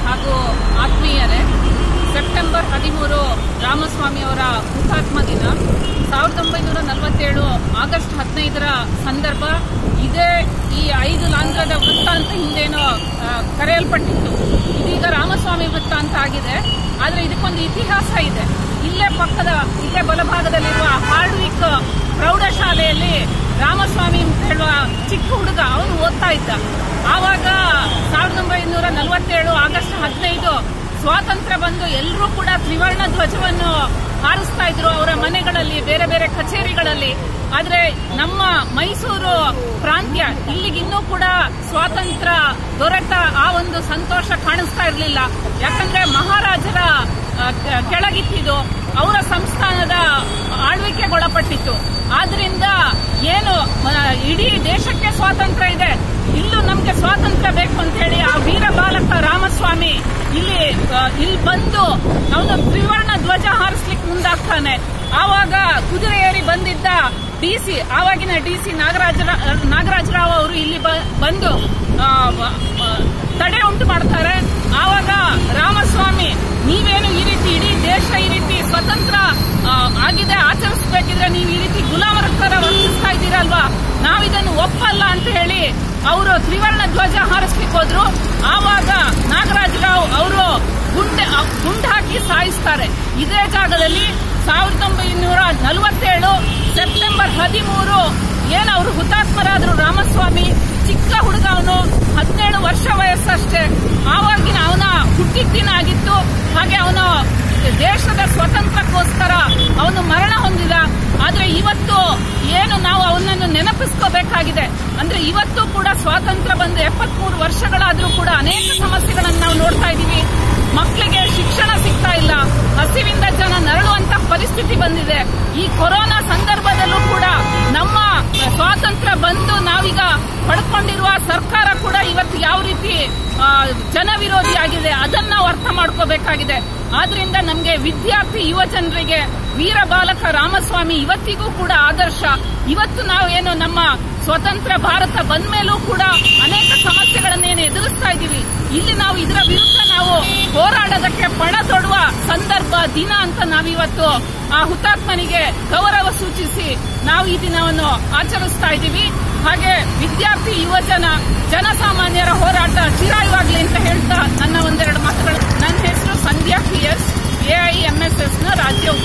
ಹಾಗೂ ಆತ್ಮೀಯರೇ ಸೆಪ್ಟೆಂಬರ್ ಹದಿಮೂರು ರಾಮಸ್ವಾಮಿ ಅವರ ಹುತಾತ್ಮ ದಿನ ಸಾವಿರದ ಒಂಬೈನೂರ ನಲವತ್ತೇಳು ಆಗಸ್ಟ್ ಹದಿನೈದರ ಸಂದರ್ಭ ಇದೇ ಈ ಐದು ಲಾಂಧ್ರದ ವೃತ್ತ ಅಂತ ಹಿಂದೇನೋ ಆ, ಕರೆಯಲ್ಪಟ್ಟಿತ್ತು ಇದೀಗ ರಾಮಸ್ವಾಮಿ ವೃತ್ತ ಅಂತ ಆಗಿದೆ ಆದರೆ ಇದಕ್ಕೊಂದು ಇತಿಹಾಸ ಇದೆ ಇಲ್ಲೇ ಪಕ್ಕದ ಇಲ್ಲೇ ಬಲಭಾಗದಲ್ಲಿರುವ ಹಾರ್ಡ್ವಿಕ್ ಪ್ರೌಢಶಾಲೆಯಲ್ಲಿ ರಾಮಸ್ವಾಮಿ ಅಂತ ಹೇಳುವ ಚಿಕ್ಕ ಹುಡುಗ ಅವನು ಓದ್ತಾ ಇದ್ದ ಆವಾಗ ಸಾವಿರದ ಒಂಬೈನೂರ ನಲವತ್ತೇಳು ಆಗಸ್ಟ್ ಹದಿನೈದು ಸ್ವಾತಂತ್ರ್ಯ ಬಂದು ಎಲ್ಲರೂ ಕೂಡ ತ್ರಿವರ್ಣ ಧ್ವಜವನ್ನು ಹಾರಿಸ್ತಾ ಇದ್ರು ಅವರ ಮನೆಗಳಲ್ಲಿ ಬೇರೆ ಬೇರೆ ಕಚೇರಿಗಳಲ್ಲಿ ಆದ್ರೆ ನಮ್ಮ ಮೈಸೂರು ಪ್ರಾಂತ್ಯ ಇಲ್ಲಿಗಿನ್ನೂ ಕೂಡ ಸ್ವಾತಂತ್ರ್ಯ ದೊರೆತ ಆ ಒಂದು ಸಂತೋಷ ಕಾಣಿಸ್ತಾ ಇರಲಿಲ್ಲ ಯಾಕಂದ್ರೆ ಮಹಾರಾಜರ ಆ, ಕೆ- ಕೆಳಗಿತ್ತಿದ್ದು ಅವರ ಸಂಸ್ಥಾನದ ಆಳ್ವಿಕೆಗೊಳಪಟ್ಟಿತ್ತು ಆದ್ರಿಂದ ಏನು ಮ- ಇಡೀ ದೇಶಕ್ಕೆ ಸ್ವಾತಂತ್ರ್ಯ ಇದೆ ಇಲ್ಲೂ ನಮ್ಗೆ ಸ್ವಾತಂತ್ರ್ಯ ಬೇಕು ಅಂತ ಹೇಳಿ ಆ ವೀರ ಬಾಲಕ ರಾಮಸ್ವಾಮಿ ಇಲ್ಲಿ ಆ, ಇಲ್ಲಿ ಬಂದು ಅವನು ತ್ರಿವರ್ಣ ಧ್ವಜ ಹಾರಿಸ್ಲಿಕ್ಕೆ ಮುಂದಾಗ್ತಾನೆ ಆವಾಗ ಕುದುರೆ ಏರಿ ಬಂದಿದ್ದ ಡಿ ಸಿ ಆವಾಗಿನ ಡಿ ಸಿ ನಾಗರಾಜ ನಾಗರಾಜರಾವ್ ಅವರು ಇಲ್ಲಿ ಬ- ಬಂದು ಆ, ವ- ಆ, ತಡೆ ಉಂಟು ಮಾಡ್ತಾರೆ ಆವಾಗ ರಾಮಸ್ವಾಮಿ ನೀವೇನು ಈ ರೀತಿ ಇಡೀ ದೇಶ ಈ ರೀತಿ ಸ್ವತಂತ್ರ ಆ, ಆಗಿದೆ ಆಚರಿಸಬೇಕಿದ್ರೆ ನೀವು ಈ ರೀತಿ ಗುಲಾಮರ ತರ ವರ್ತಿಸ್ತಾ ಇದ್ದೀರಲ್ವಾ ನಾವಿದನ್ನು ಒಪ್ಪಲ್ಲ ಅಂತ ಹೇಳಿ ಅವರು ತ್ರಿವರ್ಣ ಧ್ವಜ ಹಾರಿಸ್ಲಿಕ್ಕೆ ಹೋದ್ರು ಆವಾಗ ನಾಗರಾಜರಾವ್ ಅವರು ಗುಂಡೆ ಗುಂಡು ಹಾಕಿ ಸಾಯಿಸ್ತಾರೆ ಇದೇ ಜಾಗದಲ್ಲಿ ಸಾವಿರದ ಒಂಬೈನೂರ ನಲವತ್ತೇಳು ಸೆಪ್ಟೆಂಬರ್ ಹದಿಮೂರು ಏನು ಅವರು ಹುತಾತ್ಮರಾದ್ರು ರಾಮಸ್ವಾಮಿ ಚಿಕ್ಕ ಹುಡುಗ ಅವನು ಹದಿನೇಳು ವರ್ಷ ವಯಸ್ಸಷ್ಟೇ ಆವಾಗಿನ ಅವನ ಹುಟ್ಟಿದ ದಿನ ಆಗಿತ್ತು ಹಾಗೆ ಅವನು ದೇಶದ ಸ್ವತಂತ್ರಕ್ಕೋಸ್ಕರ ಅವನು ಮರಣ ಹೊಂದಿದ ಆದ್ರೆ ಇವತ್ತು ಏನು ನಾವು ಅವನನ್ನು ನೆನಪಿಸ್ಕೋಬೇಕಾಗಿದೆ ಅಂದ್ರೆ ಇವತ್ತು ಕೂಡ ಸ್ವಾತಂತ್ರ್ಯ ಬಂದು ಎಪ್ಪತ್ಮೂರು ವರ್ಷಗಳಾದ್ರೂ ಕೂಡ ಅನೇಕ ಸಮಸ್ಯೆಗಳನ್ನು ನಾವು ನೋಡ್ತಾ ಇದ್ದೀವಿ ಮಕ್ಕಳಿಗೆ ಶಿಕ್ಷಣ ಸಿಗ್ತಾ ಇಲ್ಲ ಹಸಿವಿಂದ ಜನ ನರಳುವಂತ ಪರಿಸ್ಥಿತಿ ಬಂದಿದೆ ಈ ಕೊರೋನಾ ಸಂದರ್ಭದಲ್ಲೂ ಕೂಡ ನಮ್ಮ ಸ್ವಾತಂತ್ರ್ಯ ಬಂದು ನಾವೀಗ ಪಡ್ಕೊಂಡಿರುವ ಸರ್ಕಾರ ಕೂಡ ಇವತ್ತು ಯಾವ ರೀತಿ ಆ, ಜನವಿರೋಧಿಯಾಗಿದೆ ಅದನ್ನ ನಾವು ಅರ್ಥ ಮಾಡ್ಕೋಬೇಕಾಗಿದೆ ಆದ್ರಿಂದ ನಮಗೆ ವಿದ್ಯಾರ್ಥಿ ಯುವ ಜನರಿಗೆ ವೀರ ಬಾಲಕ ರಾಮಸ್ವಾಮಿ ಇವತ್ತಿಗೂ ಕೂಡ ಆದರ್ಶ ಇವತ್ತು ನಾವು ಏನು ನಮ್ಮ ಸ್ವತಂತ್ರ ಭಾರತ ಬಂದ ಮೇಲೂ ಕೂಡ ಅನೇಕ ಸಮಸ್ಯೆಗಳನ್ನೇನು ಎದುರಿಸ್ತಾ ಇದ್ದೀವಿ ಇಲ್ಲಿ ನಾವು ಇದರ ವಿರುದ್ಧ ನಾವು ಹೋರಾಡೋದಕ್ಕೆ ಪಣ ತೊಡುವ ಸಂದರ್ಭ ದಿನ ಅಂತ ನಾವಿವತ್ತು ಆ ಹುತಾತ್ಮನಿಗೆ ಗೌರವ ಸೂಚಿಸಿ ನಾವು ಈ ದಿನವನ್ನು ಆಚರಿಸ್ತಾ ಇದ್ದೀವಿ ಹಾಗೆ ವಿದ್ಯಾರ್ಥಿ ಯುವಜನ ಜನಸಾಮಾನ್ಯರ ಹೋರಾಟ ಚಿರಾಯುವಾಗ್ಲಿ ಅಂತ ಹೇಳ್ತಾ ನನ್ನ ಒಂದೆರಡು ಮಾತುಗಳು ನನ್ನ ಹೆಸರು ಸಂಧ್ಯಾ ಪಿ ಎಸ್ ಎಐಎಂಎಸ್ಎಸ್ ನ ರಾಜ್ಯ